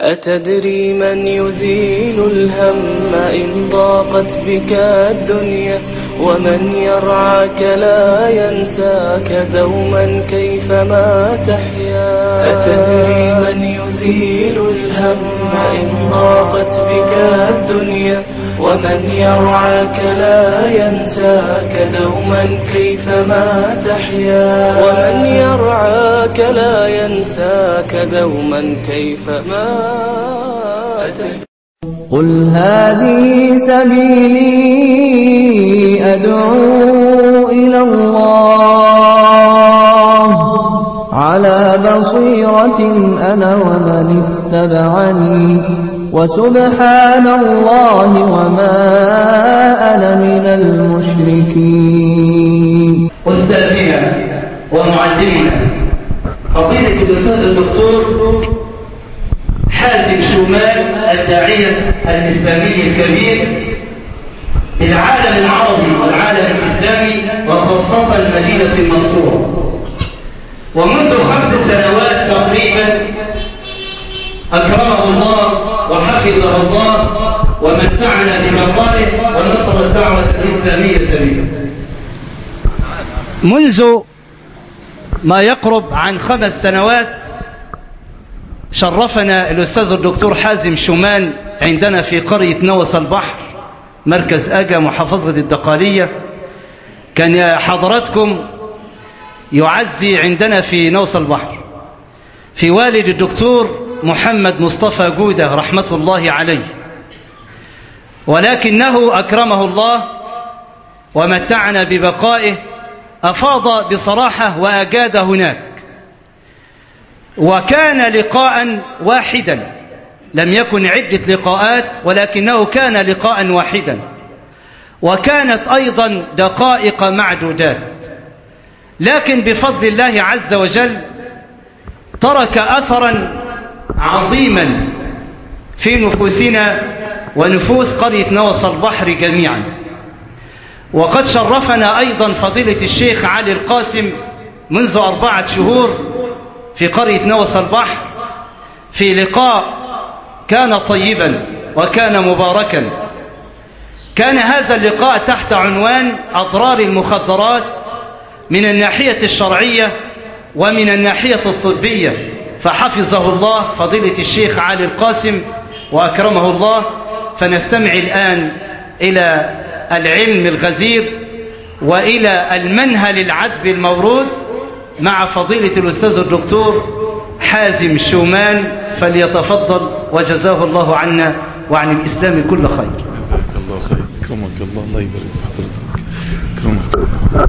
أتدري من يزيل الهم إن ضاقت بك الدنيا ومن يرعاك لا ينساك دوما كيفما تحيا أتدري من يزيل الهم إن ضاقت بك الدنيا ومن يرعاك لا ينساك دوما كيفما تحيا ومن يرعاك لا ينساك دوما كيفما تحيا قل هذه سبيلي أدعو إلى الله على بصيرة أنا ومن اتبعني وسبحان الله وما أنا من المشركين أستاذنا ومعلمنا فضيلة الأستاذ الدكتور حازم شومان الداعية الإسلامي الكبير للعالم العربي والعالم الإسلامي وخاصة المدينة المنصورة ومنذ خمس سنوات تقريبا أكرمه الله وحفظه الله ومتعنا بمقاله ونصر الدعوة الإسلامية به منذ ما يقرب عن خمس سنوات شرفنا الأستاذ الدكتور حازم شومان عندنا في قرية نوس البحر مركز أجا محافظة الدقالية كان حضراتكم يعزي عندنا في نوس البحر في والد الدكتور محمد مصطفى جودة رحمة الله عليه ولكنه أكرمه الله ومتعنا ببقائه أفاض بصراحة وأجاد هناك وكان لقاء واحدا لم يكن عدة لقاءات ولكنه كان لقاء واحدا وكانت أيضا دقائق معدودات لكن بفضل الله عز وجل ترك أثرا عظيما في نفوسنا ونفوس قرية نوص البحر جميعا وقد شرفنا أيضا فضيلة الشيخ علي القاسم منذ أربعة شهور في قرية نوص البحر في لقاء كان طيبا وكان مباركا كان هذا اللقاء تحت عنوان أضرار المخدرات من الناحية الشرعية ومن الناحية الطبية فحفظه الله فضيلة الشيخ علي القاسم وأكرمه الله فنستمع الآن إلى العلم الغزير وإلى المنهل العذب المورود مع فضيلة الأستاذ الدكتور حازم شومان فليتفضل وجزاه الله عنا وعن الإسلام كل خير جزاك الله خير اكرمك الله الله يبارك في حضرتك اكرمك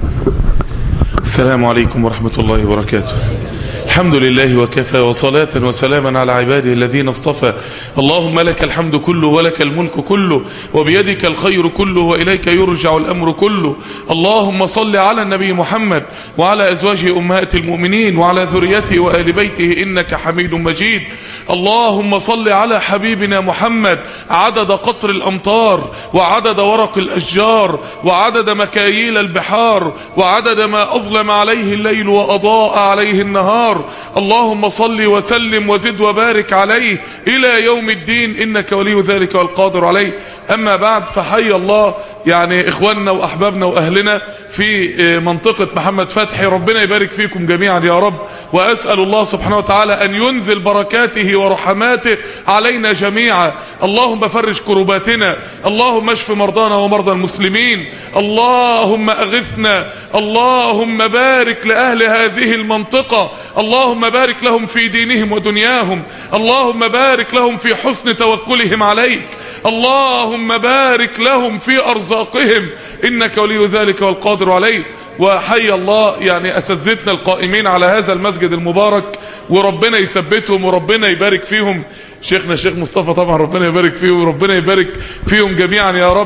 السلام عليكم ورحمة الله وبركاته الحمد لله وكفى وصلاة وسلاما على عباده الذين اصطفى اللهم لك الحمد كله ولك الملك كله وبيدك الخير كله وإليك يرجع الأمر كله اللهم صل على النبي محمد وعلى أزواجه أمهات المؤمنين وعلى ذريته وآل بيته إنك حميد مجيد اللهم صل على حبيبنا محمد عدد قطر الأمطار وعدد ورق الأشجار وعدد مكاييل البحار وعدد ما أظلم عليه الليل وأضاء عليه النهار اللهم صل وسلم وزد وبارك عليه إلى يوم الدين إنك ولي ذلك والقادر عليه أما بعد فحي الله يعني إخواننا وأحبابنا وأهلنا في منطقة محمد فتحي ربنا يبارك فيكم جميعا يا رب وأسأل الله سبحانه وتعالى أن ينزل بركاته ورحماته علينا جميعا اللهم فرج كرباتنا اللهم اشف مرضانا ومرضى المسلمين اللهم أغثنا اللهم بارك لأهل هذه المنطقة اللهم بارك لهم في دينهم ودنياهم اللهم بارك لهم في حسن توكلهم عليك اللهم بارك لهم في أرزاقهم إنك ولي ذلك والقادر عليه وحي الله يعني أساتذتنا القائمين على هذا المسجد المبارك وربنا يثبتهم وربنا يبارك فيهم شيخنا الشيخ مصطفى طبعا ربنا يبارك فيه وربنا يبارك فيهم جميعا يا رب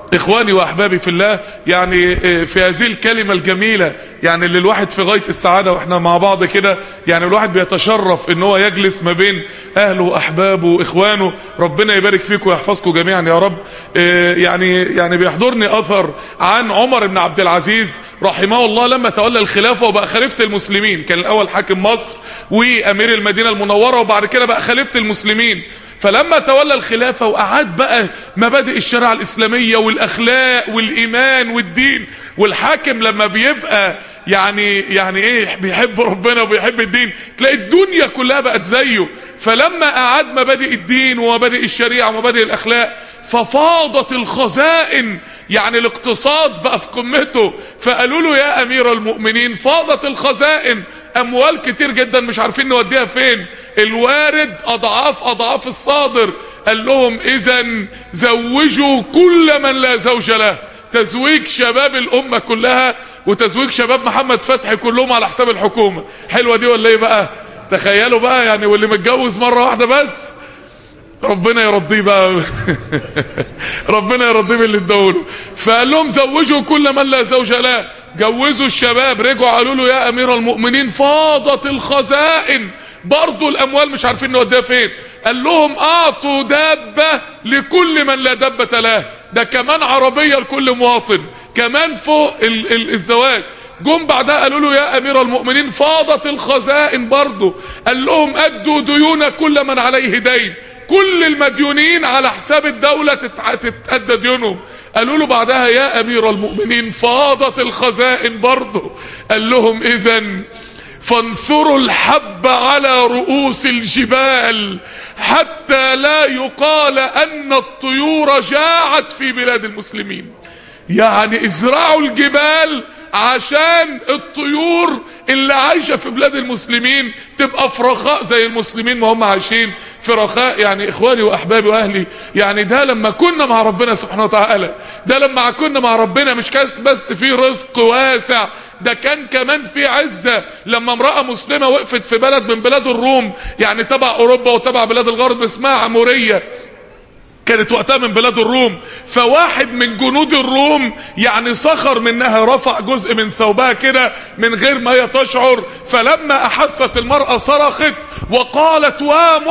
اخواني واحبابي في الله يعني في هذه الكلمة الجميلة يعني اللي الواحد في غاية السعادة واحنا مع بعض كده يعني الواحد بيتشرف ان هو يجلس ما بين اهله واحبابه واخوانه ربنا يبارك فيكم ويحفظكم جميعا يا رب يعني يعني بيحضرني اثر عن عمر بن عبد العزيز رحمه الله لما تولى الخلافة وبقى خليفة المسلمين كان الاول حاكم مصر وامير المدينة المنورة وبعد كده بقى خليفة المسلمين فلما تولى الخلافة وأعاد بقى مبادئ الشريعة الإسلامية والأخلاق والإيمان والدين والحاكم لما بيبقى يعني يعني ايه بيحب ربنا وبيحب الدين تلاقي الدنيا كلها بقت زيه فلما أعاد مبادئ الدين ومبادئ الشريعة ومبادئ الأخلاق ففاضت الخزائن يعني الاقتصاد بقى في قمته فقالوا له يا أمير المؤمنين فاضت الخزائن اموال كتير جدا مش عارفين نوديها فين الوارد اضعاف اضعاف الصادر قال لهم اذا زوجوا كل من لا زوج له تزويج شباب الامة كلها وتزويج شباب محمد فتحي كلهم على حساب الحكومة حلوة دي ولا ايه بقى تخيلوا بقى يعني واللي متجوز مرة واحدة بس ربنا يرضيه بقى ربنا يرضيه باللي اداهوله فقال لهم زوجوا كل من لا زوج له جوزوا الشباب رجعوا قالوا له يا امير المؤمنين فاضت الخزائن برضو الاموال مش عارفين نوديها فين قال لهم اعطوا دابة لكل من لا دابة له ده كمان عربية لكل مواطن كمان فوق ال ال الزواج جم بعدها قالوا له يا امير المؤمنين فاضت الخزائن برضو قال لهم ادوا ديون كل من عليه دين كل المديونين على حساب الدولة تتأدى ديونهم قالوا له بعدها يا امير المؤمنين فاضت الخزائن برضه قال لهم اذا فانثروا الحب على رؤوس الجبال حتى لا يقال ان الطيور جاعت في بلاد المسلمين يعني ازرعوا الجبال عشان الطيور اللي عايشة في بلاد المسلمين تبقى في رخاء زي المسلمين ما هم عايشين في رخاء يعني اخواني واحبابي واهلي يعني ده لما كنا مع ربنا سبحانه وتعالى ده لما كنا مع ربنا مش كاس بس في رزق واسع ده كان كمان في عزة لما امرأة مسلمة وقفت في بلد من بلاد الروم يعني تبع اوروبا وتبع بلاد الغرب اسمها عمورية كانت وقتها من بلاد الروم فواحد من جنود الروم يعني سخر منها رفع جزء من ثوبها كده من غير ما هي تشعر فلما احست المرأة صرخت وقالت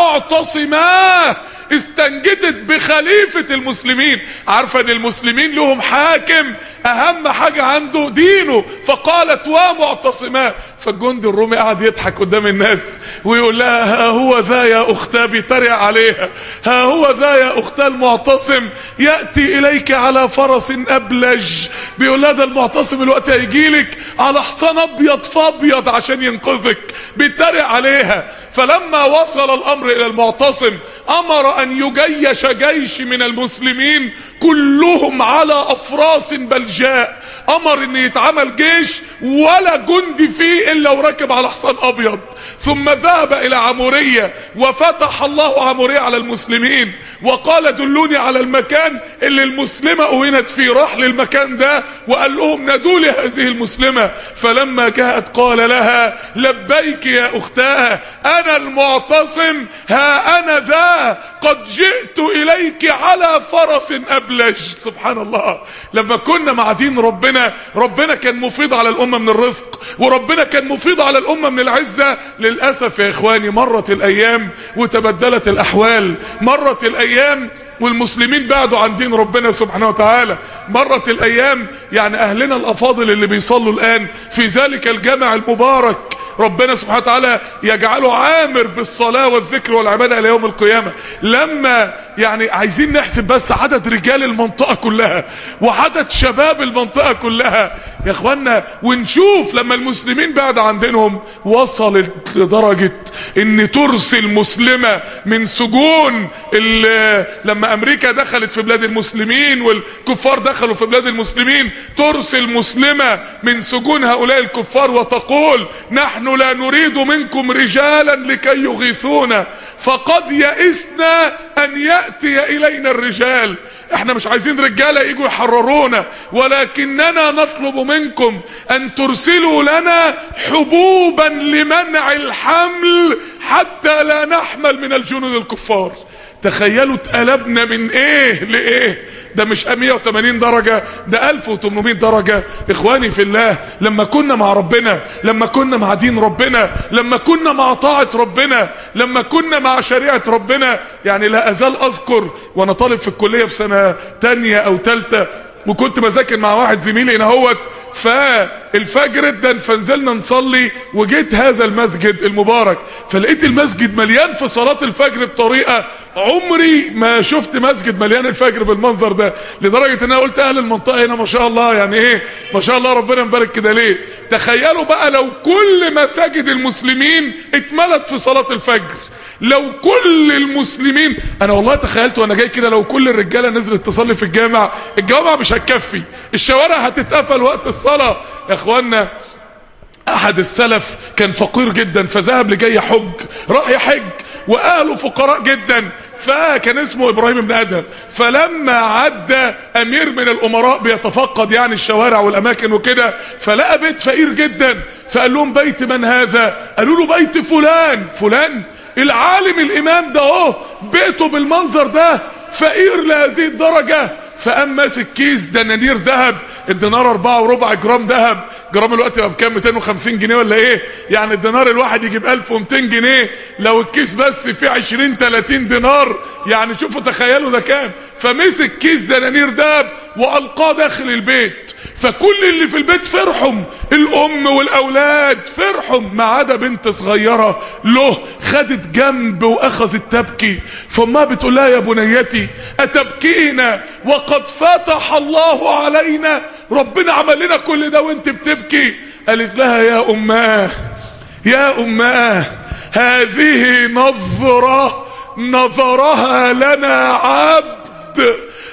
ومعتصماه استنجدت بخليفة المسلمين عارفة ان المسلمين لهم حاكم اهم حاجة عنده دينه فقالت ومعتصماه فالجندي الرومي قعد يضحك قدام الناس ويقول لها ها هو ذا يا اختها بيتريق عليها ها هو ذا يا اختها المعتصم يأتي اليك على فرس ابلج بيقول لها ده المعتصم الوقت هيجيلك على حصان ابيض فابيض عشان ينقذك بيتريق عليها فلما وصل الامر الى المعتصم امر ان يجيش جيش من المسلمين كلهم على افراس بلجاء امر ان يتعمل جيش ولا جندي فيه الا وركب على حصان ابيض ثم ذهب الى عمورية وفتح الله عمورية على المسلمين وقال دلوني على المكان اللي المسلمة اهنت فيه راح للمكان ده وقال لهم ندوا لي هذه المسلمة فلما جاءت قال لها لبيك يا اختها انا المعتصم ها انا ذا قد جئت اليك على فرس ابلج سبحان الله لما كنا مع دين ربنا ربنا كان مفيض على الامة من الرزق وربنا كان مفيض على الامة من العزة للأسف يا اخواني مرت الايام وتبدلت الاحوال مرت الايام والمسلمين بعدوا عن دين ربنا سبحانه وتعالى مرت الايام يعني اهلنا الافاضل اللي بيصلوا الان في ذلك الجامع المبارك ربنا سبحانه وتعالى يجعله عامر بالصلاة والذكر والعبادة الى يوم القيامة لما يعني عايزين نحسب بس عدد رجال المنطقة كلها وعدد شباب المنطقة كلها يا اخوانا ونشوف لما المسلمين بعد عن دينهم وصلت لدرجة ان ترسل مسلمة من سجون لما امريكا دخلت في بلاد المسلمين والكفار دخلوا في بلاد المسلمين ترسل مسلمة من سجون هؤلاء الكفار وتقول نحن لا نريد منكم رجالا لكي يغيثونا فقد يئسنا ان يأتي الينا الرجال احنا مش عايزين رجالة يجوا يحررونا ولكننا نطلب منكم ان ترسلوا لنا حبوبا لمنع الحمل حتى لا نحمل من الجنود الكفار تخيلوا اتقلبنا من ايه لايه ده مش 180 درجة ده 1800 درجة اخواني في الله لما كنا مع ربنا لما كنا مع دين ربنا لما كنا مع طاعة ربنا لما كنا مع شريعة ربنا يعني لا ازال اذكر وانا طالب في الكلية في سنة تانية او تالتة وكنت بذاكر مع واحد زميلي هنا هوت فالفجر ادن فنزلنا نصلي وجيت هذا المسجد المبارك فلقيت المسجد مليان في صلاة الفجر بطريقة عمري ما شفت مسجد مليان الفجر بالمنظر ده لدرجة ان انا قلت اهل المنطقة هنا ما شاء الله يعني ايه ما شاء الله ربنا مبارك كده ليه تخيلوا بقى لو كل مساجد المسلمين اتملت في صلاة الفجر لو كل المسلمين انا والله تخيلت وانا جاي كده لو كل الرجاله نزلت تصلي في الجامع الجامع مش هتكفي الشوارع هتتقفل وقت الصلاه يا اخوانا احد السلف كان فقير جدا فذهب لجاي يحج راح يحج واهله فقراء جدا فكان اسمه ابراهيم بن ادهم فلما عدى امير من الامراء بيتفقد يعني الشوارع والاماكن وكده فلقى بيت فقير جدا فقال لهم بيت من هذا قالوا له بيت فلان فلان العالم الامام ده اهو بيته بالمنظر ده فقير لهذه الدرجة فقام ماسك كيس دنانير ذهب الدينار اربعة وربع جرام ذهب جرام الوقت يبقى بكام 250 جنيه ولا ايه يعني الدينار الواحد يجيب 1200 جنيه لو الكيس بس فيه 20 30 دينار يعني شوفوا تخيلوا ده كام فمسك كيس دنانير ذهب والقاه داخل البيت فكل اللي في البيت فرحهم الام والاولاد فرحهم ما عدا بنت صغيره له خدت جنب واخذت تبكي فامها بتقول لها يا بنيتي اتبكين وقد فتح الله علينا ربنا عمل لنا كل ده وانت بتبكي قالت لها يا اماه يا اماه هذه نظره نظرها لنا عبد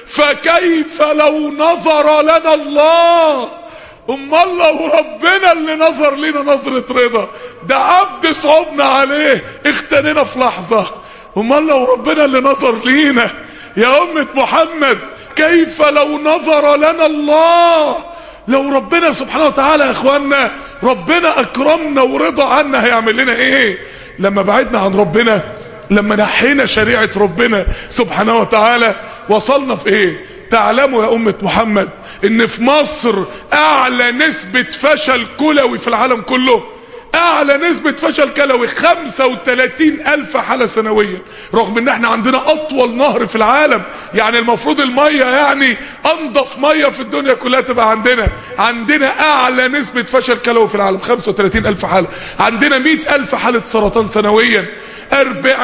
فكيف لو نظر لنا الله امال لو ربنا اللي نظر لنا نظرة رضا ده عبد صعبنا عليه اختنينا في لحظة امال لو ربنا اللي نظر لينا يا امة محمد كيف لو نظر لنا الله لو ربنا سبحانه وتعالى يا اخوانا ربنا اكرمنا ورضى عنا هيعمل لنا ايه لما بعدنا عن ربنا لما نحينا شريعة ربنا سبحانه وتعالى وصلنا في ايه تعلموا يا أمة محمد ان في مصر اعلى نسبة فشل كلوي في العالم كله اعلى نسبة فشل كلوي 35 الف حالة سنويا رغم ان احنا عندنا اطول نهر في العالم يعني المفروض المية يعني انضف مية في الدنيا كلها تبقى عندنا عندنا اعلى نسبة فشل كلوي في العالم 35 الف حالة عندنا 100 الف حالة سرطان سنويا 40%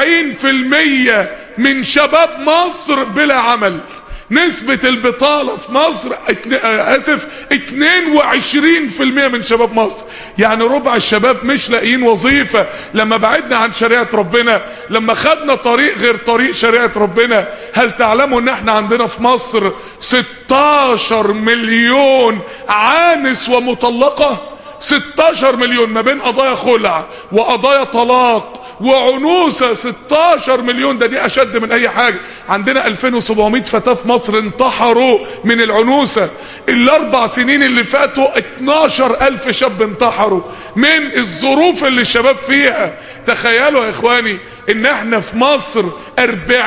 من شباب مصر بلا عمل نسبة البطالة في مصر اتن... اسف 22% من شباب مصر يعني ربع الشباب مش لاقيين وظيفة لما بعدنا عن شريعة ربنا لما خدنا طريق غير طريق شريعة ربنا هل تعلموا ان احنا عندنا في مصر 16 مليون عانس ومطلقة 16 مليون ما بين قضايا خلع وقضايا طلاق وعنوسة 16 مليون ده دي اشد من اي حاجة عندنا 2700 فتاة في مصر انتحروا من العنوسة الاربع سنين اللي فاتوا 12 الف شاب انتحروا من الظروف اللي الشباب فيها تخيلوا يا اخواني ان احنا في مصر 40%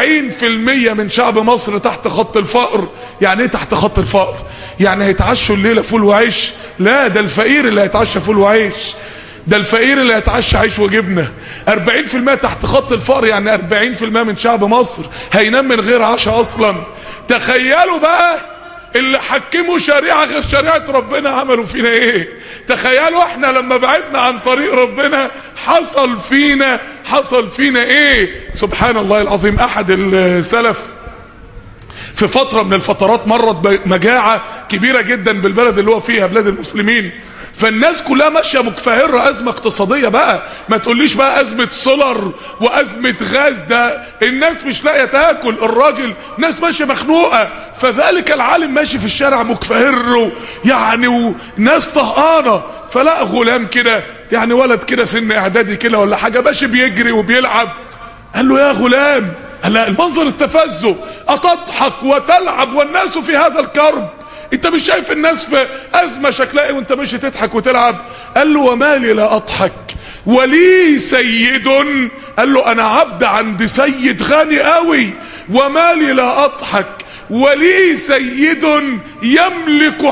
من شعب مصر تحت خط الفقر يعني ايه تحت خط الفقر يعني هيتعشوا الليلة فول وعيش لا ده الفقير اللي هيتعشى فول وعيش ده الفقير اللي هيتعشى عيش وجبنه 40% تحت خط الفقر يعني 40% من شعب مصر هينام من غير عشاء اصلا تخيلوا بقى اللي حكموا شريعة غير شريعة ربنا عملوا فينا ايه تخيلوا احنا لما بعدنا عن طريق ربنا حصل فينا حصل فينا ايه سبحان الله العظيم احد السلف في فترة من الفترات مرت مجاعة كبيرة جدا بالبلد اللي هو فيها بلاد المسلمين فالناس كلها ماشيه مكفهره ازمه اقتصاديه بقى ما تقوليش بقى ازمه سولر وازمه غاز ده الناس مش لاقيه تاكل الراجل ناس ماشيه مخنوقه فذلك العالم ماشي في الشارع مكفهر يعني وناس طهقانه فلقى غلام كده يعني ولد كده سن اعدادي كده ولا حاجه ماشي بيجري وبيلعب قال له يا غلام قال لا المنظر استفزه اتضحك وتلعب والناس في هذا الكرب انت مش شايف الناس في ازمه شكلها ايه وانت ماشي تضحك وتلعب قال له ومالي لا اضحك ولي سيد قال له انا عبد عند سيد غني قوي ومالي لا اضحك ولي سيد يملك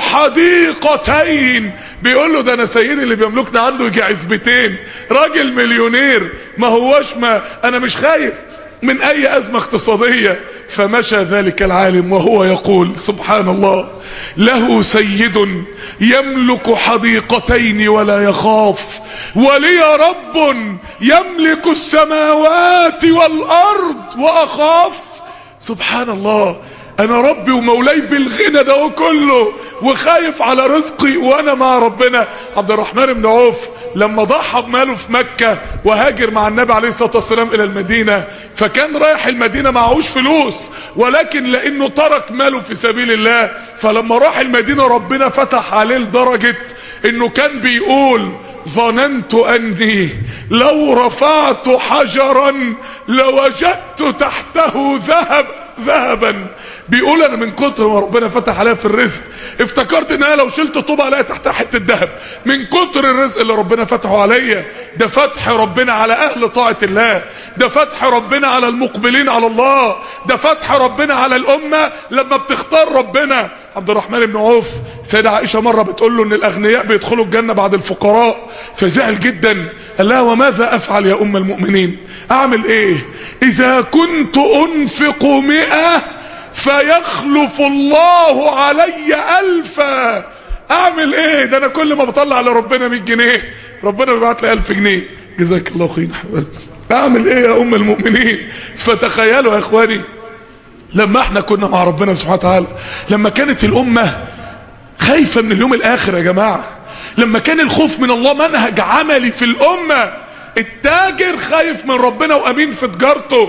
حديقتين بيقول له ده انا سيدي اللي بيملكنا عنده يجي عزبتين راجل مليونير ما هوش ما انا مش خايف من اي ازمة اقتصادية فمشى ذلك العالم وهو يقول سبحان الله له سيد يملك حديقتين ولا يخاف ولي رب يملك السماوات والارض واخاف سبحان الله انا ربي ومولاي بالغنى ده كله وخايف على رزقي وانا مع ربنا عبد الرحمن بن عوف لما ضحى بماله في مكة وهاجر مع النبي عليه الصلاة والسلام الى المدينة فكان رايح المدينة معهوش فلوس ولكن لانه ترك ماله في سبيل الله فلما راح المدينة ربنا فتح عليه لدرجة انه كان بيقول ظننت اني لو رفعت حجرا لوجدت تحته ذهب ذهبا بيقول انا من كتر ما ربنا فتح عليا في الرزق افتكرت ان انا لو شلت طوبة الاقي تحتها حته ذهب من كتر الرزق اللي ربنا فتحه عليا ده فتح ربنا على اهل طاعه الله ده فتح ربنا على المقبلين على الله ده فتح ربنا على الامه لما بتختار ربنا عبد الرحمن بن عوف سيدة عائشة مرة بتقول له ان الاغنياء بيدخلوا الجنة بعد الفقراء فزعل جدا قال لها وماذا افعل يا ام المؤمنين اعمل ايه اذا كنت انفق مئة فيخلف الله علي الفا اعمل ايه ده انا كل ما بطلع على ربنا 100 جنيه ربنا بيبعت لي 1000 جنيه جزاك الله خير حبيبي اعمل ايه يا ام المؤمنين فتخيلوا يا اخواني لما احنا كنا مع ربنا سبحانه وتعالى لما كانت الامه خايفه من اليوم الاخر يا جماعه لما كان الخوف من الله منهج عملي في الامه التاجر خايف من ربنا وامين في تجارته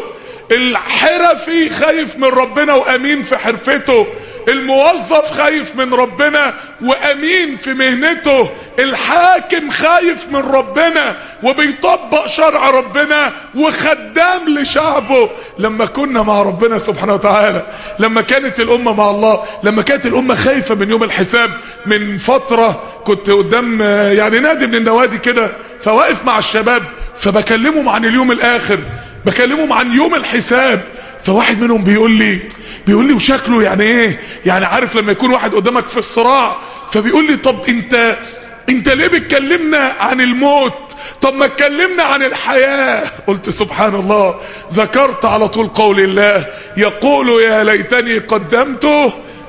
الحرفي خايف من ربنا وامين في حرفته الموظف خايف من ربنا وامين في مهنته الحاكم خايف من ربنا وبيطبق شرع ربنا وخدام لشعبه لما كنا مع ربنا سبحانه وتعالى لما كانت الامه مع الله لما كانت الامه خايفه من يوم الحساب من فتره كنت قدام يعني نادي من النوادي كده فواقف مع الشباب فبكلمهم عن اليوم الاخر بكلمهم عن يوم الحساب فواحد منهم بيقول لي بيقول لي وشكله يعني ايه يعني عارف لما يكون واحد قدامك في الصراع فبيقول لي طب انت انت ليه بتكلمنا عن الموت طب ما اتكلمنا عن الحياة قلت سبحان الله ذكرت على طول قول الله يقول يا ليتني قدمته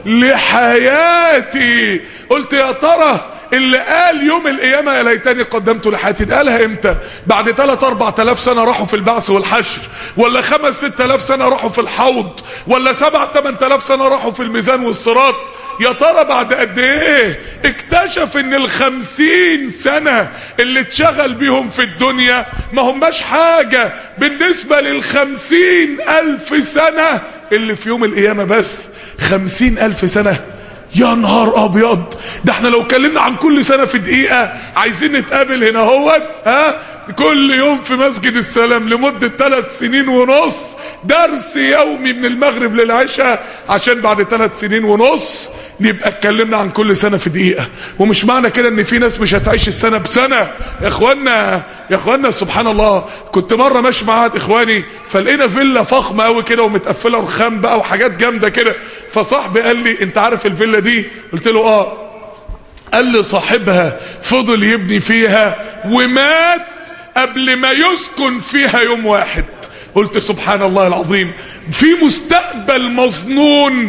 لحياتي قلت يا ترى اللي قال يوم القيامة يا ليتني قدمت لحياتي ده قالها امتى بعد 3 4000 سنة راحوا في البعث والحشر ولا 5 6000 سنة راحوا في الحوض ولا 7 8000 سنة راحوا في الميزان والصراط يا ترى بعد قد ايه اكتشف ان الخمسين سنة اللي اتشغل بيهم في الدنيا ما هماش حاجة بالنسبة للخمسين الف سنة اللي في يوم القيامة بس خمسين الف سنة يا نهار ابيض ده احنا لو اتكلمنا عن كل سنة في دقيقة عايزين نتقابل هنا هوت ها كل يوم في مسجد السلام لمدة ثلاث سنين ونص درس يومي من المغرب للعشاء عشان بعد ثلاث سنين ونص نبقى اتكلمنا عن كل سنة في دقيقة ومش معنى كده ان في ناس مش هتعيش السنة بسنة يا اخوانا يا اخوانا سبحان الله كنت مرة ماشي مع واحد اخواني فلقينا فيلا فخمة قوي كده ومتقفلة رخام بقى وحاجات جامدة كده فصاحبي قال لي انت عارف الفيلا دي قلت له اه قال لي صاحبها فضل يبني فيها ومات قبل ما يسكن فيها يوم واحد قلت سبحان الله العظيم في مستقبل مظنون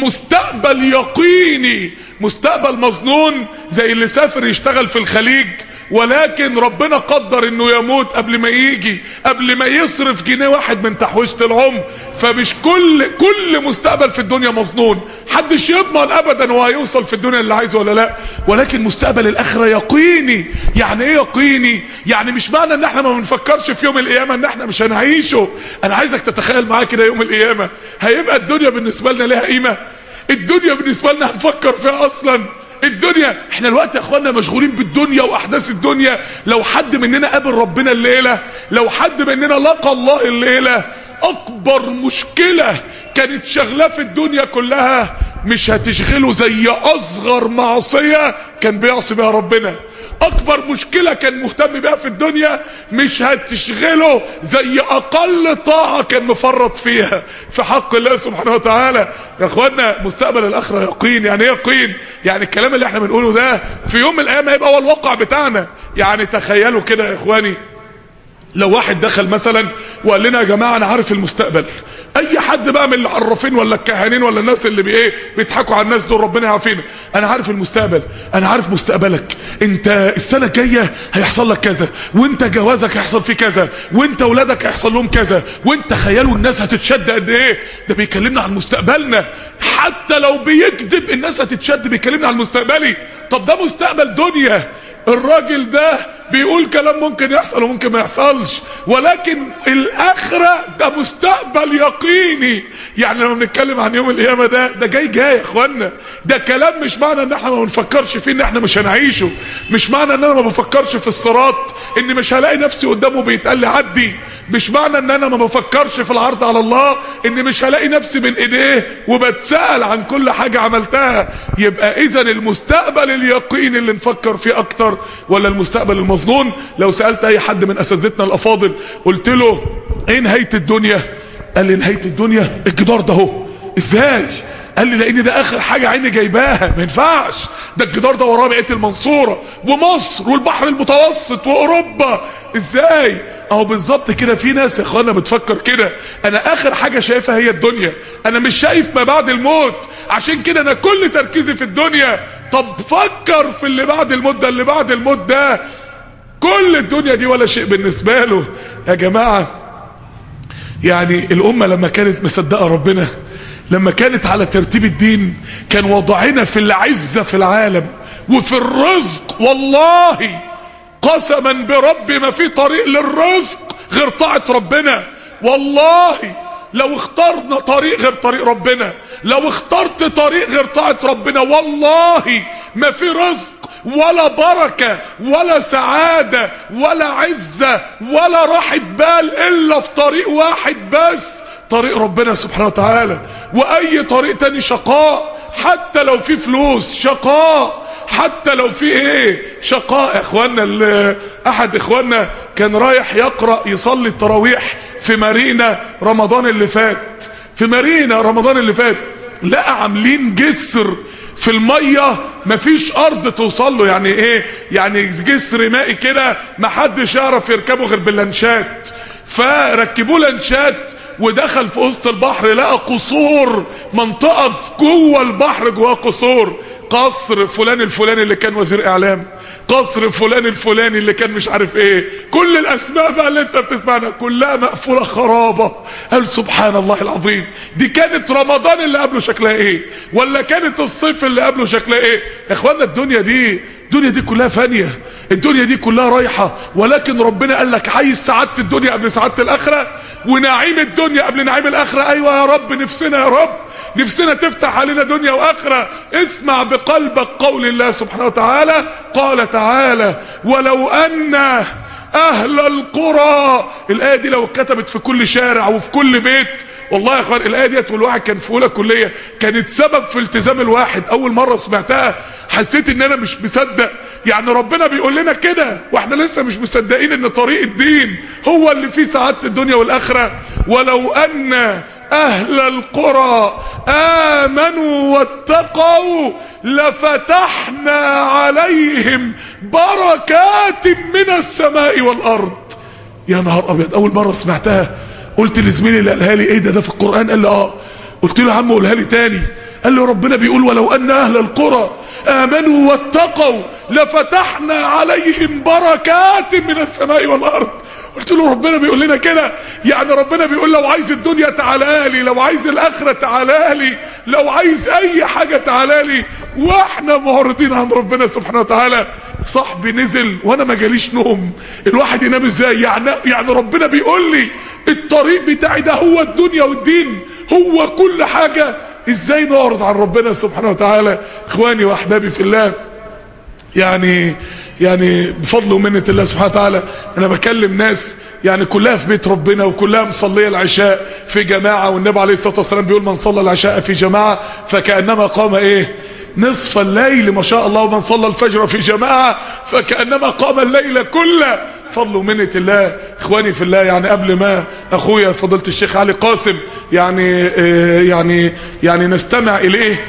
ومستقبل يقيني مستقبل مظنون زي اللي سافر يشتغل في الخليج ولكن ربنا قدر انه يموت قبل ما يجي قبل ما يصرف جنيه واحد من تحويشة العمر فمش كل كل مستقبل في الدنيا مظنون حدش يضمن ابدا هو هيوصل في الدنيا اللي عايزه ولا لا ولكن مستقبل الاخره يقيني يعني ايه يقيني يعني مش معنى ان احنا ما بنفكرش في يوم القيامه ان احنا مش هنعيشه انا عايزك تتخيل معايا كده يوم القيامه هيبقى الدنيا بالنسبه لنا لها قيمه الدنيا بالنسبه لنا هنفكر فيها اصلا الدنيا احنا الوقت يا اخوانا مشغولين بالدنيا واحداث الدنيا لو حد مننا قابل ربنا الليله لو حد مننا لقى الله الليله اكبر مشكله كانت شغلاه في الدنيا كلها مش هتشغله زي اصغر معصيه كان بيعصي بها ربنا اكبر مشكلة كان مهتم بيها في الدنيا مش هتشغله زي اقل طاعة كان مفرط فيها في حق الله سبحانه وتعالى يا اخوانا مستقبل الاخرة يقين يعني ايه يقين يعني الكلام اللي احنا بنقوله ده في يوم من الايام هيبقى هو الواقع بتاعنا يعني تخيلوا كده يا اخواني لو واحد دخل مثلا وقال لنا يا جماعه انا عارف المستقبل اي حد بقى من العرافين ولا الكهانين ولا الناس اللي بي ايه بيضحكوا على الناس دول ربنا يعافينا انا عارف المستقبل انا عارف مستقبلك انت السنه الجايه هيحصل لك كذا وانت جوازك هيحصل فيه كذا وانت اولادك هيحصل لهم كذا وانت خيالوا الناس هتتشد قد ايه ده بيكلمنا عن مستقبلنا حتى لو بيكذب الناس هتتشد بيكلمنا عن مستقبلي طب ده مستقبل دنيا الراجل ده بيقول كلام ممكن يحصل وممكن ما يحصلش ولكن الاخرة ده مستقبل يقيني يعني لما بنتكلم عن يوم القيامة ده ده جاي جاي يا اخوانا ده كلام مش معنى ان احنا ما بنفكرش فيه ان احنا مش هنعيشه مش معنى ان انا ما بفكرش في الصراط ان مش هلاقي نفسي قدامه بيتقال لي عدي مش معنى ان انا ما بفكرش في العرض على الله ان مش هلاقي نفسي بين ايديه وبتسأل عن كل حاجة عملتها يبقى اذا المستقبل اليقين اللي نفكر فيه اكتر ولا المستقبل المظنون لو سألت اي حد من اساتذتنا الافاضل قلت له ايه نهاية الدنيا قال لي نهاية الدنيا الجدار ده اهو ازاي قال لي لان ده اخر حاجة عيني جايباها ما ينفعش ده الجدار ده وراه بقيه المنصورة ومصر والبحر المتوسط واوروبا ازاي اهو بالظبط كده في ناس يا اخوانا بتفكر كده انا اخر حاجة شايفها هي الدنيا انا مش شايف ما بعد الموت عشان كده انا كل تركيزي في الدنيا طب فكر في اللي بعد الموت ده اللي بعد الموت ده كل الدنيا دي ولا شيء بالنسبة له يا جماعة يعني الامة لما كانت مصدقة ربنا لما كانت على ترتيب الدين كان وضعنا في العزة في العالم وفي الرزق والله قسما برب ما في طريق للرزق غير طاعة ربنا والله لو اخترنا طريق غير طريق ربنا لو اخترت طريق غير طاعة ربنا والله ما في رزق ولا بركة ولا سعادة ولا عزة ولا راحة بال الا في طريق واحد بس طريق ربنا سبحانه وتعالى واي طريق تاني شقاء حتى لو في فلوس شقاء حتى لو في ايه شقاء اخوانا ال- احد اخوانا كان رايح يقرأ يصلي التراويح في مارينا رمضان اللي فات في مارينا رمضان اللي فات لقى عاملين جسر في المية مفيش ارض توصل له يعني ايه يعني جسر مائي كده محدش يعرف يركبه غير باللانشات فركبوه لانشات ودخل في وسط البحر لقى قصور منطقة جوه البحر جواه قصور قصر فلان الفلاني اللي كان وزير اعلام قصر فلان الفلاني اللي كان مش عارف ايه كل الاسماء بقى اللي انت بتسمعها كلها مقفولة خرابة قال سبحان الله العظيم دي كانت رمضان اللي قبله شكلها ايه ولا كانت الصيف اللي قبله شكلها ايه يا اخوانا الدنيا دي الدنيا دي كلها فانية الدنيا دي كلها رايحة ولكن ربنا قال لك عايز سعادة الدنيا قبل سعادة الاخرة ونعيم الدنيا قبل نعيم الاخرة ايوه يا رب نفسنا يا رب نفسنا تفتح علينا دنيا واخرة اسمع بقلبك قول الله سبحانه وتعالى قال تعالى ولو ان اهل القرى الايه دي لو اتكتبت في كل شارع وفي كل بيت والله يا اخوان الايه ديت والواحد كان في اولى كليه كانت سبب في التزام الواحد اول مره سمعتها حسيت ان انا مش مصدق يعني ربنا بيقول لنا كده واحنا لسه مش مصدقين ان طريق الدين هو اللي فيه سعاده الدنيا والاخره ولو ان اهل القرى امنوا واتقوا لفتحنا عليهم بركات من السماء والارض يا نهار ابيض اول مره سمعتها قلت لزميلي اللي قالها لي ايه ده ده في القران قال لي اه قلت له يا عم قولها لي تاني قال له ربنا بيقول ولو ان اهل القرى امنوا واتقوا لفتحنا عليهم بركات من السماء والارض قلت له ربنا بيقول لنا كده يعني ربنا بيقول لو عايز الدنيا تعالى لي لو عايز الاخره تعالى لي لو عايز اي حاجه تعالى لي واحنا معرضين عن ربنا سبحانه وتعالى صاحبي نزل وانا ما جاليش نوم الواحد ينام ازاي يعني يعني ربنا بيقول لي الطريق بتاعي ده هو الدنيا والدين هو كل حاجه ازاي نعرض عن ربنا سبحانه وتعالى اخواني واحبابي في الله يعني يعني بفضل ومنة الله سبحانه وتعالى انا بكلم ناس يعني كلها في بيت ربنا وكلها مصلية العشاء في جماعة والنبي عليه الصلاة والسلام بيقول من صلى العشاء في جماعة فكأنما قام ايه نصف الليل ما شاء الله ومن صلى الفجر في جماعة فكأنما قام الليل كله فضل ومنة الله اخواني في الله يعني قبل ما اخويا فضيله الشيخ علي قاسم يعني آه يعني يعني نستمع اليه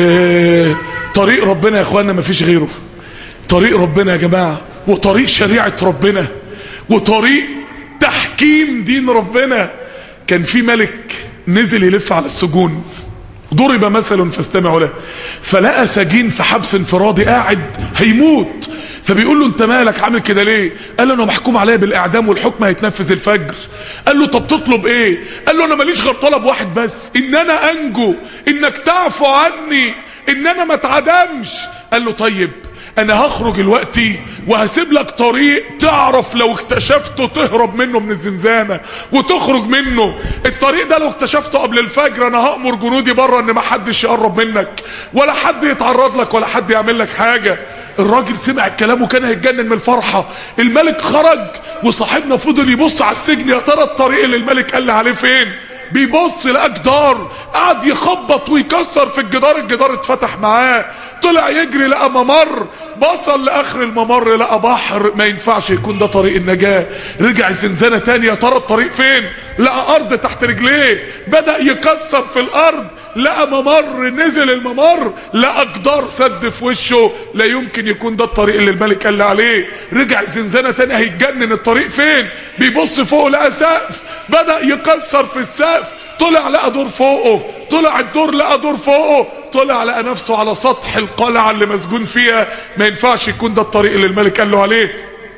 آه طريق ربنا يا اخواننا ما فيش غيره طريق ربنا يا جماعه وطريق شريعه ربنا وطريق تحكيم دين ربنا كان في ملك نزل يلف على السجون ضرب مثل فاستمعوا له فلقى سجين في حبس انفرادي قاعد هيموت فبيقول له انت مالك عامل كده ليه قال له انا محكوم عليا بالاعدام والحكم هيتنفذ الفجر قال له طب تطلب ايه قال له انا ماليش غير طلب واحد بس ان انا انجو انك تعفو عني ان انا ما اتعدمش قال له طيب انا هخرج دلوقتي وهسيب لك طريق تعرف لو اكتشفته تهرب منه من الزنزانة وتخرج منه الطريق ده لو اكتشفته قبل الفجر انا هأمر جنودي بره ان ما حدش يقرب منك ولا حد يتعرض لك ولا حد يعمل لك حاجة الراجل سمع الكلام وكان هيتجنن من الفرحة الملك خرج وصاحبنا فضل يبص على السجن يا ترى الطريق اللي الملك قال لي عليه فين بيبص لقى جدار قعد يخبط ويكسر في الجدار الجدار اتفتح معاه طلع يجري لقى ممر بصل لاخر الممر لقى بحر ما ينفعش يكون ده طريق النجاة رجع الزنزانة تاني يا ترى الطريق فين لقى ارض تحت رجليه بدأ يكسر في الارض لقى ممر نزل الممر لقى جدار سد في وشه لا يمكن يكون ده الطريق اللي الملك قال لي عليه رجع الزنزانة تاني هيتجنن الطريق فين بيبص فوق لقى سقف بدأ يكسر في السقف طلع لقى دور فوقه طلع الدور لقى دور فوقه طلع لقى نفسه على سطح القلعة اللي مسجون فيها ما ينفعش يكون ده الطريق اللي الملك قال له عليه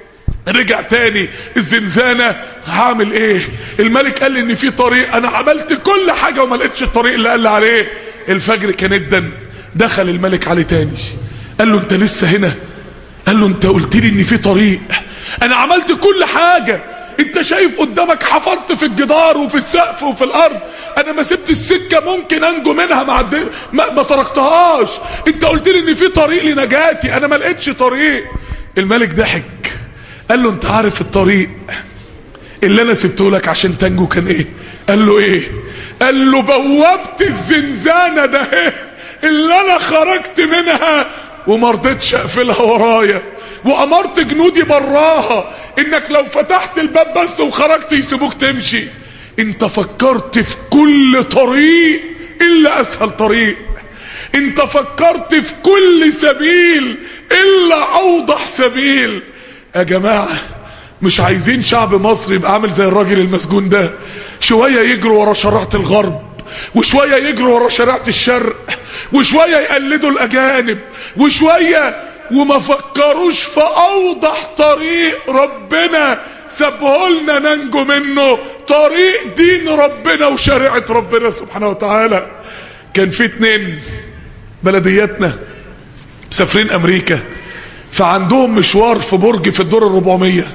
رجع تاني الزنزانة هعمل ايه الملك قال لي ان في طريق انا عملت كل حاجة وما لقيتش الطريق اللي قال لي عليه الفجر كان ادن دخل الملك عليه تاني قال له انت لسه هنا قال له انت قلت لي ان في طريق انا عملت كل حاجة انت شايف قدامك حفرت في الجدار وفي السقف وفي الارض انا ما سبت السكة ممكن انجو منها مع الدي... ما, ما تركتهاش انت قلت لي ان في طريق لنجاتي انا ما لقيتش طريق الملك ضحك قال له انت عارف الطريق اللي انا سبته لك عشان تنجو كان ايه قال له ايه قال له بوابة الزنزانة ده ايه اللي انا خرجت منها وما رضيتش اقفلها ورايا وامرت جنودي براها انك لو فتحت الباب بس وخرجت يسيبوك تمشي انت فكرت في كل طريق الا اسهل طريق انت فكرت في كل سبيل الا اوضح سبيل يا جماعة مش عايزين شعب مصر يبقى عامل زي الراجل المسجون ده شوية يجروا ورا شريعة الغرب وشوية يجروا ورا شريعة الشرق وشوية يقلدوا الأجانب وشوية وما فكروش في أوضح طريق ربنا سابهولنا ننجو منه طريق دين ربنا وشريعة ربنا سبحانه وتعالى كان في اتنين بلدياتنا مسافرين أمريكا فعندهم مشوار في برج في الدور الربعمية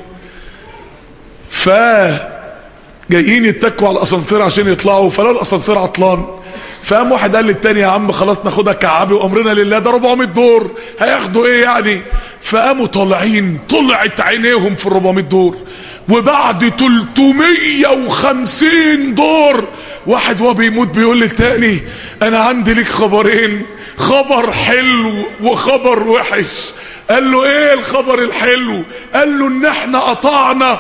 ف جايين يتكوا على الاسانسير عشان يطلعوا فلا الاسانسير عطلان فقام واحد قال للتاني يا عم خلاص ناخدها كعبي وامرنا لله ده 400 دور هياخدوا ايه يعني فقاموا طالعين طلعت عينيهم في ال 400 دور وبعد 350 دور واحد وهو بيموت بيقول للتاني انا عندي ليك خبرين خبر حلو وخبر وحش قال له ايه الخبر الحلو قال له ان احنا قطعنا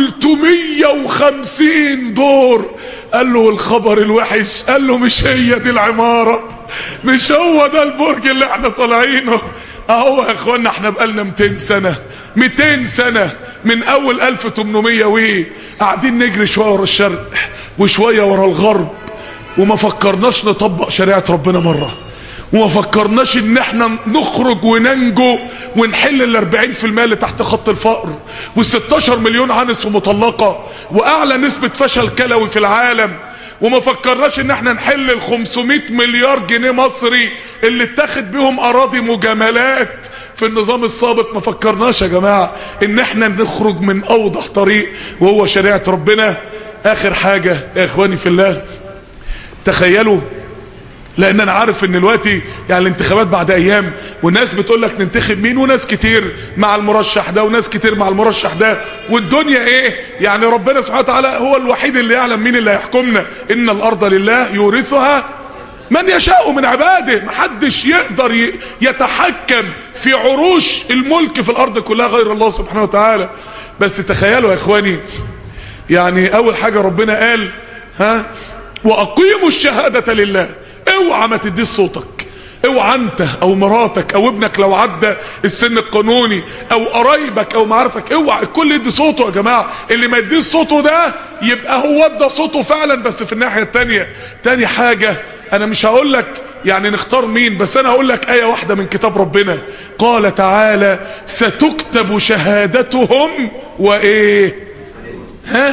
350 دور قال له والخبر الوحش قال له مش هي دي العمارة مش هو ده البرج اللي احنا طالعينه اهو يا اخوانا احنا بقالنا 200 سنة 200 سنة من اول 1800 وايه قاعدين نجري شوية ورا الشرق وشوية ورا الغرب وما فكرناش نطبق شريعة ربنا مرة وما فكرناش ان احنا نخرج وننجو ونحل ال 40% اللي تحت خط الفقر وال 16 مليون عنس ومطلقة واعلى نسبة فشل كلوي في العالم وما فكرناش ان احنا نحل ال 500 مليار جنيه مصري اللي اتاخد بيهم اراضي مجاملات في النظام السابق ما فكرناش يا جماعة ان احنا نخرج من اوضح طريق وهو شريعة ربنا اخر حاجة يا اخواني في الله تخيلوا لان انا عارف ان دلوقتي يعني الانتخابات بعد ايام والناس بتقول لك ننتخب مين وناس كتير مع المرشح ده وناس كتير مع المرشح ده والدنيا ايه يعني ربنا سبحانه وتعالى هو الوحيد اللي يعلم مين اللي هيحكمنا ان الارض لله يورثها من يشاء من عباده محدش يقدر ي- يتحكم في عروش الملك في الارض كلها غير الله سبحانه وتعالى بس تخيلوا يا اخواني يعني اول حاجة ربنا قال ها واقيموا الشهادة لله اوعى ما تديش صوتك اوعى انت او مراتك او ابنك لو عدى السن القانوني او قرايبك او معارفك اوعى الكل يدي صوته يا جماعة اللي ما يديش صوته ده يبقى هو ادى صوته فعلا بس في الناحية التانية تاني حاجة انا مش هقول لك يعني نختار مين بس انا هقول لك ايه واحدة من كتاب ربنا قال تعالى ستكتب شهادتهم وايه ها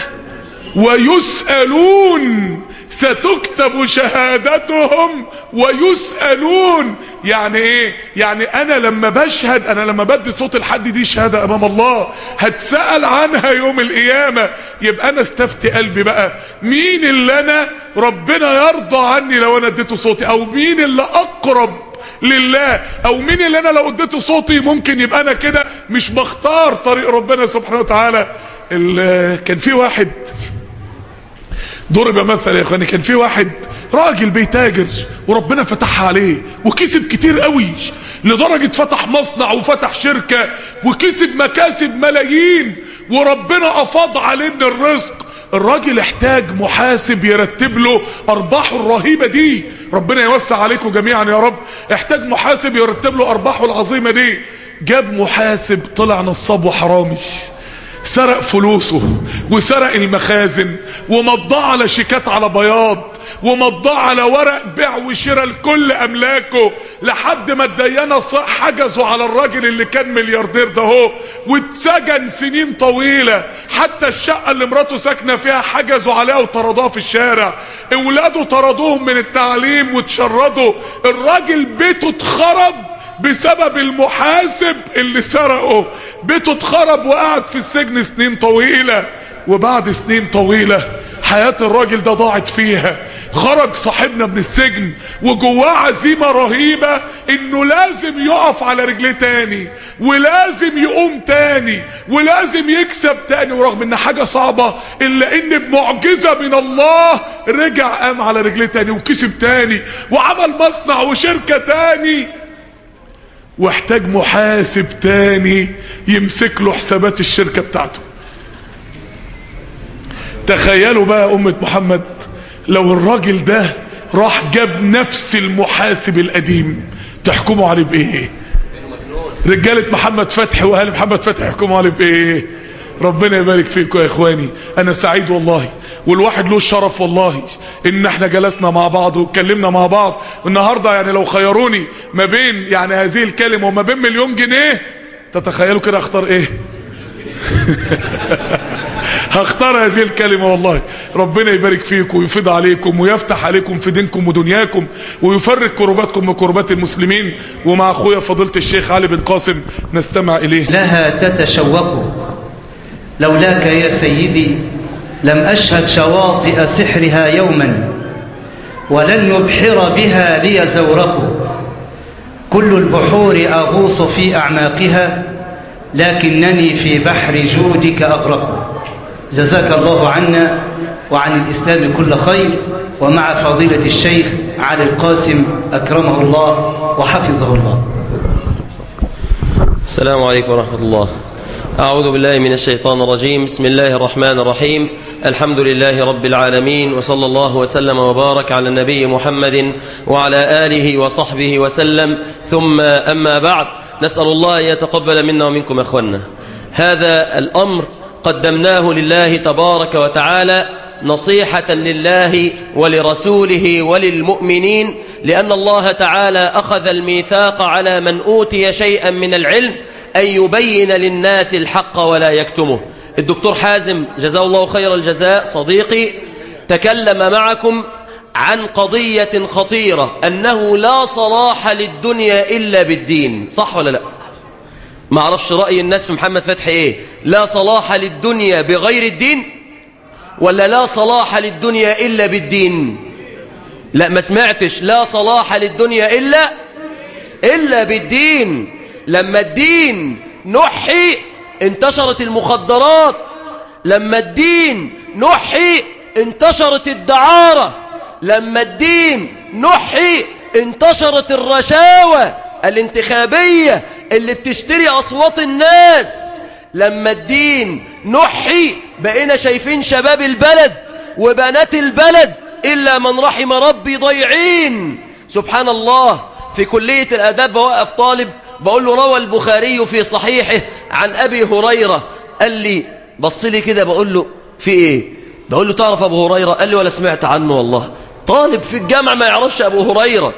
ويسألون ستكتب شهادتهم ويسألون يعني ايه يعني انا لما بشهد انا لما بدي صوت الحد دي شهادة امام الله هتسأل عنها يوم القيامة يبقى انا استفتي قلبي بقى مين اللي انا ربنا يرضى عني لو انا اديته صوتي او مين اللي اقرب لله او مين اللي انا لو اديته صوتي ممكن يبقى انا كده مش بختار طريق ربنا سبحانه وتعالى ال- كان في واحد ضرب مثل يا اخواني كان في واحد راجل بيتاجر وربنا فتحها عليه وكسب كتير قوي لدرجة فتح مصنع وفتح شركة وكسب مكاسب ملايين وربنا افاض عليه من الرزق الراجل احتاج محاسب يرتب له ارباحه الرهيبة دي ربنا يوسع عليكم جميعا يا رب احتاج محاسب يرتب له ارباحه العظيمة دي جاب محاسب طلع نصاب وحرامي سرق فلوسه وسرق المخازن ومضاه على شيكات على بياض ومضاه على ورق بيع وشراء لكل املاكه لحد ما الديانه ص- حجزوا على الراجل اللي كان ملياردير ده هو واتسجن سنين طويله حتى الشقه اللي مراته ساكنه فيها حجزوا عليها وطردوها في الشارع اولاده طردوهم من التعليم وتشردوا الراجل بيته اتخرب بسبب المحاسب اللي سرقه بيته اتخرب وقعد في السجن سنين طويلة وبعد سنين طويلة حياة الراجل ده ضاعت فيها خرج صاحبنا من السجن وجواه عزيمة رهيبة انه لازم يقف على رجليه تاني ولازم يقوم تاني ولازم يكسب تاني ورغم ان حاجة صعبة الا ان بمعجزة من الله رجع قام على رجليه تاني وكسب تاني وعمل مصنع وشركة تاني واحتاج محاسب تاني يمسك له حسابات الشركة بتاعته تخيلوا بقى أمة محمد لو الراجل ده راح جاب نفس المحاسب القديم تحكموا عليه بإيه رجالة محمد فتحي وأهل محمد فتحي يحكموا عليه بإيه ربنا يبارك فيكم يا إخواني أنا سعيد والله والواحد له الشرف والله إن احنا جلسنا مع بعض واتكلمنا مع بعض النهاردة يعني لو خيروني ما بين يعني هذه الكلمة وما بين مليون جنيه تتخيلوا كده اختار ايه هختار هذه الكلمة والله ربنا يبارك فيكم ويفيض عليكم ويفتح عليكم في دينكم ودنياكم ويفرق كرباتكم وكربات المسلمين ومع اخويا فضيلة الشيخ علي بن قاسم نستمع اليه لها تتشوق لولاك يا سيدي لم أشهد شواطئ سحرها يوما ولن يبحر بها لي زورق كل البحور أغوص في أعماقها لكنني في بحر جودك أغرق جزاك الله عنا وعن الإسلام كل خير ومع فضيلة الشيخ علي القاسم أكرمه الله وحفظه الله السلام عليكم ورحمة الله أعوذ بالله من الشيطان الرجيم بسم الله الرحمن الرحيم الحمد لله رب العالمين وصلى الله وسلم وبارك على النبي محمد وعلى آله وصحبه وسلم ثم أما بعد نسأل الله أن يتقبل منا ومنكم أخوانا هذا الأمر قدمناه لله تبارك وتعالى نصيحة لله ولرسوله وللمؤمنين لأن الله تعالى أخذ الميثاق على من أوتي شيئا من العلم أن يبين للناس الحق ولا يكتمه الدكتور حازم جزاه الله خير الجزاء صديقي تكلم معكم عن قضية خطيرة أنه لا صلاح للدنيا إلا بالدين صح ولا لا ما عرفش رأي الناس في محمد فتحي إيه لا صلاح للدنيا بغير الدين ولا لا صلاح للدنيا إلا بالدين لا ما سمعتش لا صلاح للدنيا إلا إلا بالدين لما الدين نحي انتشرت المخدرات لما الدين نحي انتشرت الدعارة لما الدين نحي انتشرت الرشاوى الانتخابية اللي بتشتري أصوات الناس لما الدين نحي بقينا شايفين شباب البلد وبنات البلد إلا من رحم ربي ضيعين سبحان الله في كلية الأداب بوقف طالب بقول له روى البخاري في صحيحه عن أبي هريرة قال لي بص لي كده بقول له في إيه بقول له تعرف أبو هريرة قال لي ولا سمعت عنه والله طالب في الجامعة ما يعرفش أبو هريرة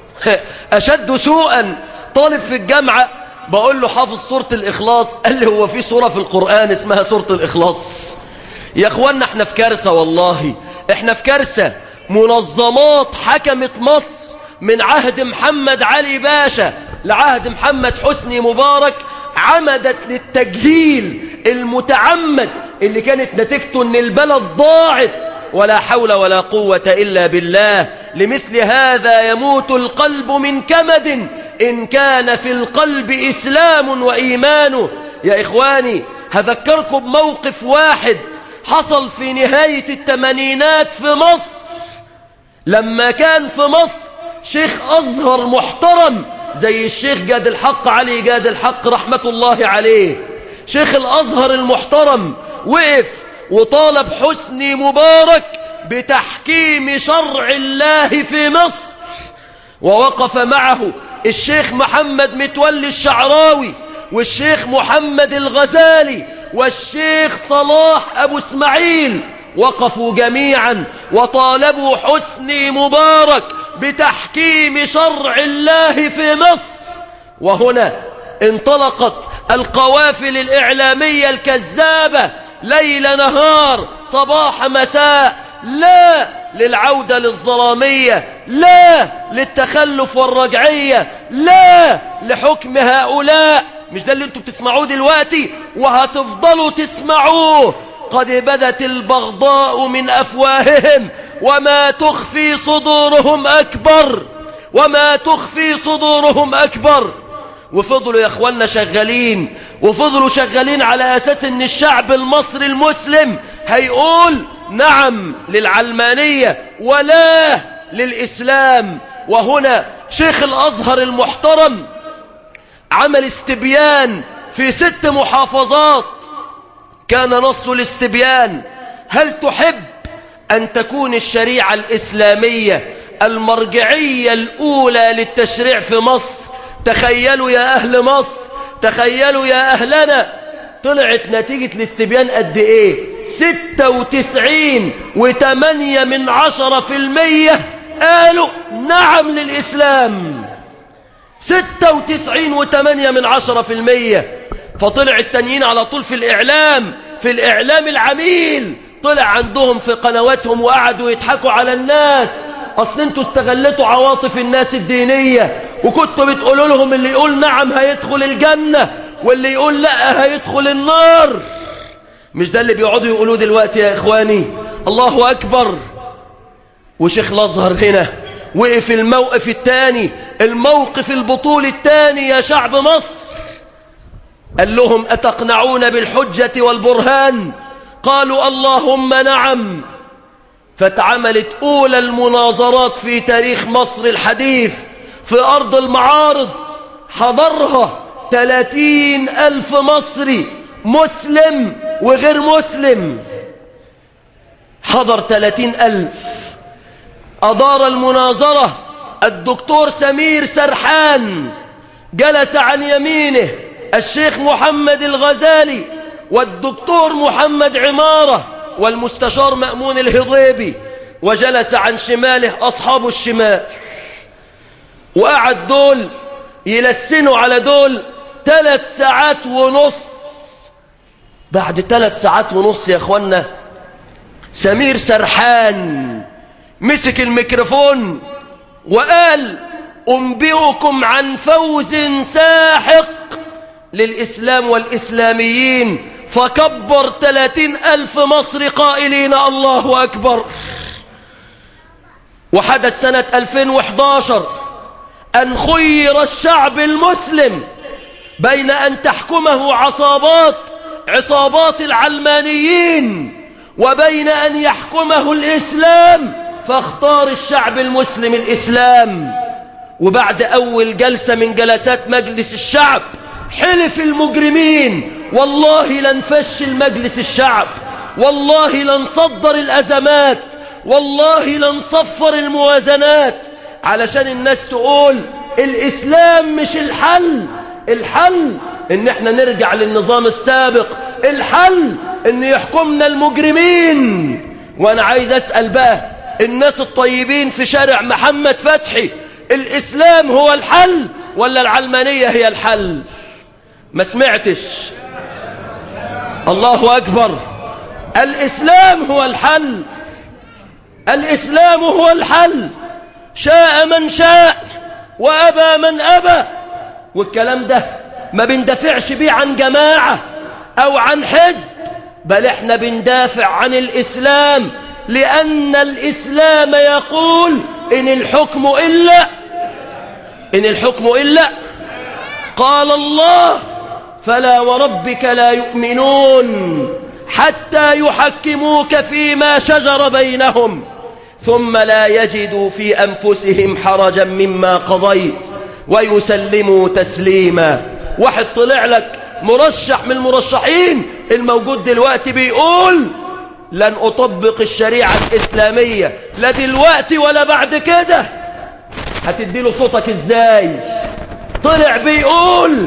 أشد سوءا طالب في الجامعة بقول له حافظ سورة الإخلاص قال لي هو في سورة في القرآن اسمها سورة الإخلاص يا أخوانا احنا في كارثة والله احنا في كارثة منظمات حكمت مصر من عهد محمد علي باشا لعهد محمد حسني مبارك عمدت للتجهيل المتعمد اللي كانت نتيجته ان البلد ضاعت ولا حول ولا قوة إلا بالله لمثل هذا يموت القلب من كمد إن كان في القلب إسلام وإيمان يا إخواني هذكركم بموقف واحد حصل في نهاية التمانينات في مصر لما كان في مصر شيخ أزهر محترم زي الشيخ جاد الحق علي جاد الحق رحمة الله عليه شيخ الأزهر المحترم وقف وطالب حسني مبارك بتحكيم شرع الله في مصر ووقف معه الشيخ محمد متولي الشعراوي والشيخ محمد الغزالي والشيخ صلاح أبو اسماعيل وقفوا جميعا وطالبوا حسني مبارك بتحكيم شرع الله في مصر وهنا انطلقت القوافل الإعلامية الكذابة ليل نهار صباح مساء لا للعودة للظلامية لا للتخلف والرجعية لا لحكم هؤلاء مش ده اللي انتوا بتسمعوه دلوقتي وهتفضلوا تسمعوه قد بدت البغضاء من أفواههم وما تخفي صدورهم أكبر وما تخفي صدورهم أكبر وفضلوا يا اخوانا شغالين وفضلوا شغالين على أساس ان الشعب المصري المسلم هيقول نعم للعلمانية ولا للإسلام وهنا شيخ الأزهر المحترم عمل استبيان في ست محافظات كان نص الاستبيان هل تحب أن تكون الشريعة الإسلامية المرجعية الأولى للتشريع في مصر تخيلوا يا أهل مصر تخيلوا يا أهلنا طلعت نتيجة الاستبيان قد إيه ستة وتسعين وتمانية من عشرة في المية قالوا نعم للإسلام ستة وتسعين وتمانية من عشرة في المية فطلع التانيين على طول في الإعلام في الإعلام العميل طلع عندهم في قنواتهم وقعدوا يضحكوا على الناس أصل انتوا استغلتوا عواطف الناس الدينية وكنتوا بتقولوا لهم اللي يقول نعم هيدخل الجنة واللي يقول لا هيدخل النار مش ده اللي بيقعدوا يقولوه دلوقتي يا إخواني الله أكبر وشيخ الأزهر هنا وقف الموقف الثاني الموقف البطولي الثاني يا شعب مصر قال لهم أتقنعون بالحجة والبرهان قالوا اللهم نعم فاتعملت أولى المناظرات في تاريخ مصر الحديث في أرض المعارض حضرها ثلاثين ألف مصري مسلم وغير مسلم حضر ثلاثين ألف أدار المناظرة الدكتور سمير سرحان جلس عن يمينه الشيخ محمد الغزالي والدكتور محمد عمارة والمستشار مأمون الهضيبي وجلس عن شماله أصحاب الشمال وقعد دول يلسنوا على دول ثلاث ساعات ونص بعد ثلاث ساعات ونص يا اخوانا سمير سرحان مسك الميكروفون وقال أنبئكم عن فوز ساحق للإسلام والإسلاميين فكبر ثلاثين ألف مصر قائلين الله أكبر وحدث سنة 2011 أن خير الشعب المسلم بين أن تحكمه عصابات عصابات العلمانيين وبين أن يحكمه الإسلام فاختار الشعب المسلم الإسلام وبعد أول جلسة من جلسات مجلس الشعب حلف المجرمين والله لنفشل مجلس الشعب والله لنصدر الأزمات والله لنصفر الموازنات علشان الناس تقول الإسلام مش الحل الحل ان احنا نرجع للنظام السابق الحل ان يحكمنا المجرمين وانا عايز اسأل بقى الناس الطيبين في شارع محمد فتحي الاسلام هو الحل ولا العلمانية هي الحل ما سمعتش الله اكبر الاسلام هو الحل الاسلام هو الحل شاء من شاء وابى من ابى والكلام ده ما بندافعش بيه عن جماعة أو عن حزب بل احنا بندافع عن الإسلام لأن الإسلام يقول إن الحكم إلا إن الحكم إلا قال الله فلا وربك لا يؤمنون حتى يحكموك فيما شجر بينهم ثم لا يجدوا في أنفسهم حرجا مما قضيت ويسلموا تسليما واحد طلع لك مرشح من المرشحين الموجود دلوقتي بيقول لن أطبق الشريعة الإسلامية لا دلوقتي ولا بعد كده هتديله صوتك ازاي طلع بيقول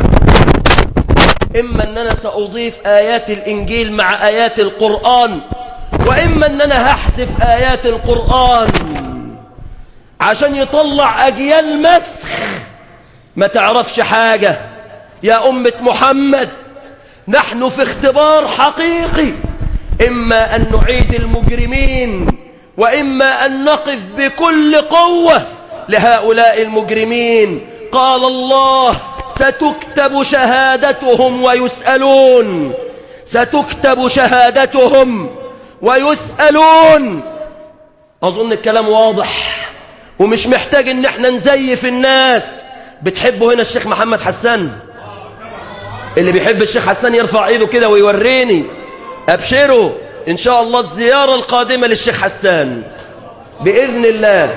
إما أن أنا سأضيف آيات الإنجيل مع آيات القرآن وإما أن أنا هحذف آيات القرآن عشان يطلع أجيال مسخ ما تعرفش حاجة يا أمة محمد نحن في اختبار حقيقي إما أن نعيد المجرمين وإما أن نقف بكل قوة لهؤلاء المجرمين قال الله ستكتب شهادتهم ويسألون ستكتب شهادتهم ويسألون أظن الكلام واضح ومش محتاج ان احنا نزيف الناس بتحبوا هنا الشيخ محمد حسان اللي بيحب الشيخ حسان يرفع ايده كده ويوريني ابشروا ان شاء الله الزيارة القادمة للشيخ حسان بإذن الله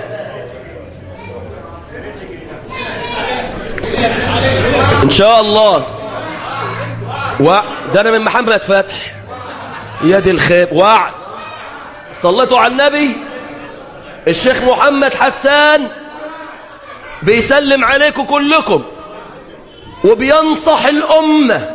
ان شاء الله و... ده انا من محمد فتح يد الخيب وعد صليتوا على النبي الشيخ محمد حسان بيسلم عليكم كلكم وبينصح الأمة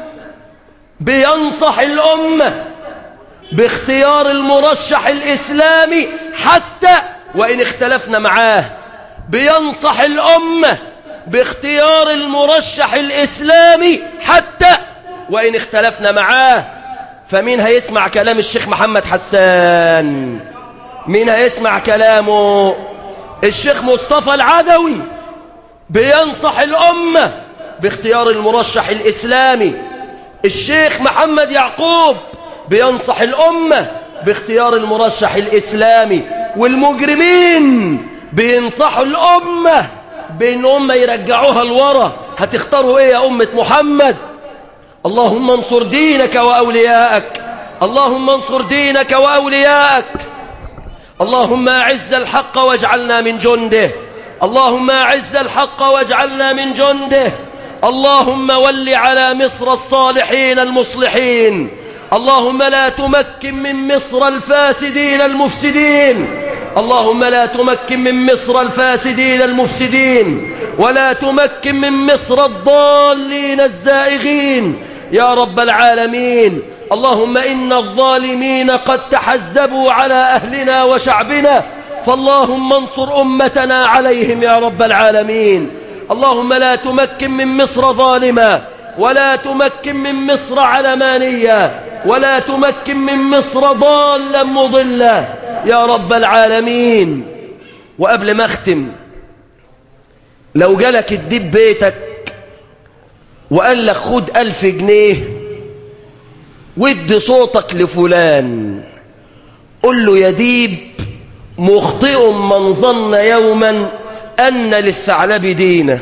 بينصح الأمة باختيار المرشح الإسلامي حتى وإن اختلفنا معاه بينصح الأمة باختيار المرشح الإسلامي حتى وإن اختلفنا معاه فمين هيسمع كلام الشيخ محمد حسان مين هيسمع كلامه الشيخ مصطفى العدوي بينصح الأمة باختيار المرشح الإسلامي الشيخ محمد يعقوب بينصح الأمة باختيار المرشح الإسلامي والمجرمين بينصحوا الأمة بأن هم يرجعوها لورا هتختاروا إيه يا أمة محمد اللهم انصر دينك وأولياءك اللهم انصر دينك وأولياءك اللهم أعز الحق واجعلنا من جنده اللهم أعز الحق واجعلنا من جنده اللهم ول على مصر الصالحين المصلحين اللهم لا تمكن من مصر الفاسدين المفسدين اللهم لا تمكن من مصر الفاسدين المفسدين ولا تمكن من مصر الضالين الزائغين يا رب العالمين اللهم إن الظالمين قد تحزبوا على أهلنا وشعبنا فاللهم انصر أمتنا عليهم يا رب العالمين اللهم لا تمكن من مصر ظالما ولا تمكن من مصر علمانيا ولا تمكن من مصر ضالا مضلا يا رب العالمين وقبل ما اختم لو جالك الدب بيتك وقال لك خد ألف جنيه ودي صوتك لفلان قل له يا ديب مخطئ من ظن يوما أن للثعلب دينه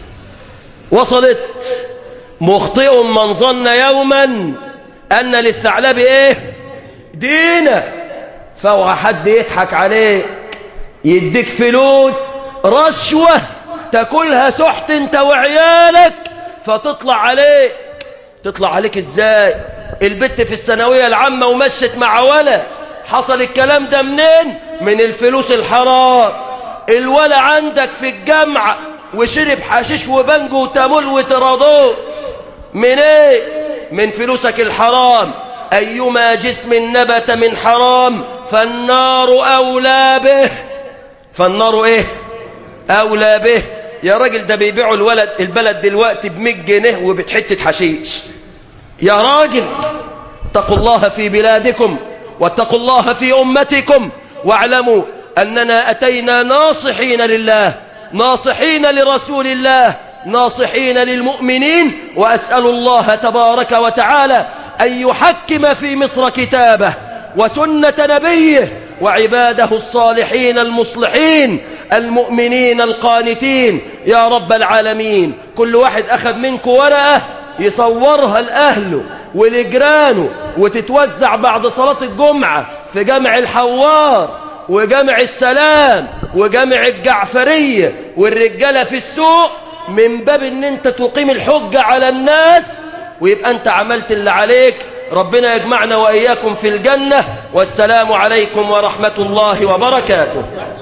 وصلت مخطئ من ظن يوما أن للثعلب إيه دينه فوع حد يضحك عليك يديك فلوس رشوة تاكلها سحت انت وعيالك فتطلع عليك تطلع عليك ازاي البت في الثانوية العامة ومشت مع ولا حصل الكلام ده منين من الفلوس الحرام الولا عندك في الجامعة وشرب حشيش وبنجو وتمول وترادو من ايه من فلوسك الحرام ايما جسم نبت من حرام فالنار اولى به فالنار ايه اولى به يا راجل ده بيبيعوا الولد البلد دلوقتي ب 100 جنيه وبتحته حشيش يا راجل اتقوا الله في بلادكم واتقوا الله في امتكم واعلموا اننا اتينا ناصحين لله ناصحين لرسول الله ناصحين للمؤمنين واسال الله تبارك وتعالى ان يحكم في مصر كتابه وسنه نبيه وعباده الصالحين المصلحين المؤمنين القانتين يا رب العالمين كل واحد أخذ منك ورقة يصورها لأهله ولجرانه وتتوزع بعد صلاة الجمعة في جامع الحوار وجامع السلام وجامع الجعفرية والرجالة في السوق من باب ان انت تقيم الحجة على الناس ويبقى انت عملت اللي عليك ربنا يجمعنا وإياكم في الجنة والسلام عليكم ورحمة الله وبركاته